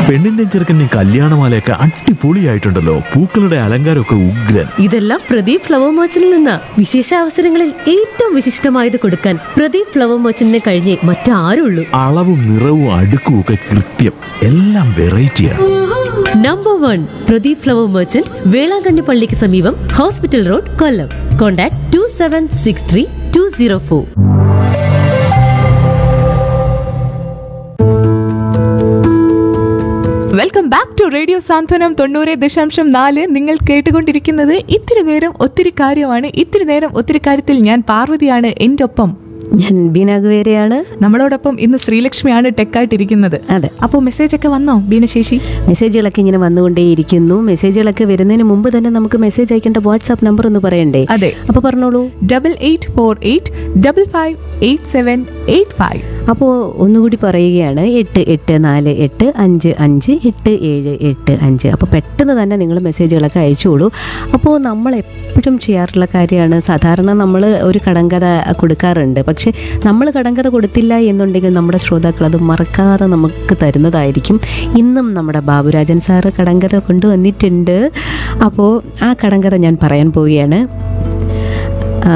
പെണ്ണിന്റെ ചെറുക്കന്റെ കല്യാണമാലയൊക്കെ അടിപൊളിയായിട്ടുണ്ടല്ലോ പൂക്കളുടെ അലങ്കാരമൊക്കെ ഉഗ്രൻ ഇതെല്ലാം പ്രദീപ് ഫ്ലവർ മർച്ചന്റിൽ നിന്നാ വിശേഷ അവസരങ്ങളിൽ ഏറ്റവും വിശിഷ്ടമായത് കൊടുക്കാൻ പ്രദീപ് ഫ്ലവർ മർച്ചന്റിനെ കഴിഞ്ഞേ മറ്റാരുള്ളൂ അളവും നിറവും അടുക്കും ഒക്കെ കൃത്യം എല്ലാം വെറൈറ്റിയാണ് number one Pradeep flower merchant Velankanni പള്ളിക്ക് സമീപം hospital road Kollam contact two seven six three two zero four welcome back to radio Santhwanam തൊണ്ണൂറ് ദശാംശം നാല് നിങ്ങൾ കേട്ടുകൊണ്ടിരിക്കുന്നത് ഇത്തിരി നേരം ഒത്തിരി കാര്യമാണ് ഇത്തിരി നേരം ഒത്തിരി കാര്യത്തിൽ ഞാൻ പാർവതിയാണ് എൻ്റെ ഒപ്പം ഞാൻ ബീനാഗുവേരയാണ് നമ്മളോടൊപ്പം ഇന്ന് ശ്രീലക്ഷ്മിയാണ് ടെക്കായിട്ടിരിക്കുന്നത് അതെ അപ്പോൾ മെസ്സേജ് ഒക്കെ വന്നോ ബീനശേഷി മെസ്സേജുകളൊക്കെ ഇങ്ങനെ വന്നുകൊണ്ടേയിരിക്കുന്നു മെസ്സേജുകളൊക്കെ വരുന്നതിന് മുമ്പ് തന്നെ നമുക്ക് മെസ്സേജ് അയക്കേണ്ട വാട്സാപ്പ് നമ്പർ ഒന്ന് പറയണ്ടേ അതെ അപ്പോൾ പറഞ്ഞോളൂ double eight four eight double five eight seven eight five അപ്പോൾ ഒന്നുകൂടി പറയുകയാണ് എട്ട് എട്ട് നാല് എട്ട് അഞ്ച് അഞ്ച് എട്ട് ഏഴ് എട്ട് അഞ്ച് അപ്പോൾ പെട്ടെന്ന് തന്നെ നിങ്ങൾ മെസ്സേജുകളൊക്കെ അയച്ചോളൂ അപ്പോൾ നമ്മൾ എപ്പോഴും ചെയ്യാറുള്ള കാര്യമാണ് സാധാരണ നമ്മൾ ഒരു കടങ്കഥ കൊടുക്കാറുണ്ട് പക്ഷേ നമ്മൾ കടങ്കഥ കൊടുത്തില്ല എന്നുണ്ടെങ്കിൽ നമ്മുടെ ശ്രോതാക്കൾ അത് മറക്കാതെ നമുക്ക് തരുന്നതായിരിക്കും ഇന്നും നമ്മുടെ ബാബുരാജൻ സാറ് കടങ്കഥ കൊണ്ടുവന്നിട്ടുണ്ട് അപ്പോൾ ആ കടങ്കഥ ഞാൻ പറയാൻ പോവുകയാണ് ആ,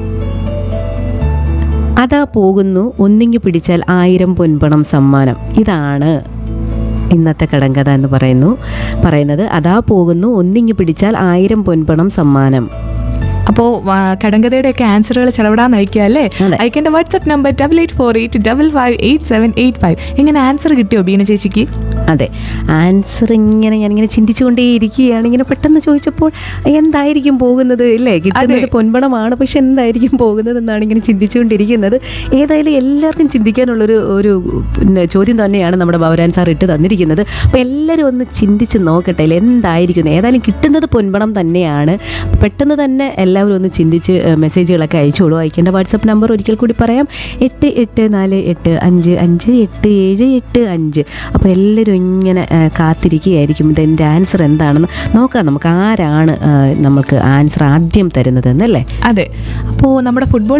അതാ പോകുന്നു ഒന്നിങ്ങി പിടിച്ചാൽ ആയിരം പൊൻപണം സമ്മാനം ഇതാണ് ഇന്നത്തെ കടങ്കഥ എന്ന് പറയുന്നു പറയുന്നത് അതാ പോകുന്നു ഒന്നിങ്ങി പിടിച്ചാൽ ആയിരം പൊൻപണം സമ്മാനം അപ്പോൾ കടങ്കഥയുടെ ഒക്കെ ആൻസറുകൾ ചെലവിടാൻ അയക്കുക അല്ലേ അതെ. അയക്കേണ്ട WhatsApp number double eight four eight double five eight seven eight five ഇങ്ങനെ ആൻസർ കിട്ടിയോ ബീന ചേച്ചിക്ക് അതെ ആൻസർ ഇങ്ങനെ ഞാനിങ്ങനെ ചിന്തിച്ചുകൊണ്ടേ ഇരിക്കുകയാണ് ഇങ്ങനെ പെട്ടെന്ന് ചോദിച്ചപ്പോൾ എന്തായിരിക്കും പോകുന്നത് ഇല്ലേ കിട്ടുന്നത് അതെ. പൊൻപണമാണ് പക്ഷെ എന്തായിരിക്കും പോകുന്നത് എന്നാണ് ഇങ്ങനെ ചിന്തിച്ചുകൊണ്ടിരിക്കുന്നത് ഏതായാലും എല്ലാവർക്കും ചിന്തിക്കാനുള്ളൊരു ഒരു പിന്നെ ചോദ്യം തന്നെയാണ് നമ്മുടെ ഭവരാൻ സാർ ഇട്ട് തന്നിരിക്കുന്നത് അപ്പോൾ എല്ലാവരും ഒന്ന് ചിന്തിച്ച് നോക്കട്ടെ അല്ലേ എന്തായിരിക്കും ഏതായാലും കിട്ടുന്നത് പൊൻപണം തന്നെയാണ് പെട്ടെന്ന് തന്നെ എല്ലാവരും ഒന്ന് ചിന്തിച്ച് ഏഹ്, മെസ്സേജുകളൊക്കെ അയച്ചോളൂ അയക്കേണ്ട വാട്സപ്പ് നമ്പർ ഒരിക്കൽ കൂടി പറയാം എട്ട് എട്ട് നാല് എട്ട് അഞ്ച് അഞ്ച് എട്ട് ഏഴ് എട്ട് അഞ്ച് അപ്പോൾ എല്ലാവരും ഇങ്ങനെ ഏഹ്, കാത്തിരിക്കുകയായിരിക്കും ഇതിൻ്റെ ആൻസർ എന്താണെന്ന് നോക്കാം നമുക്ക് ആരാണ് ഏഹ്, നമുക്ക് ആൻസർ ആദ്യം തരുന്നത് എന്നല്ലേ അതെ അപ്പോൾ നമ്മുടെ ഫുട്ബോൾ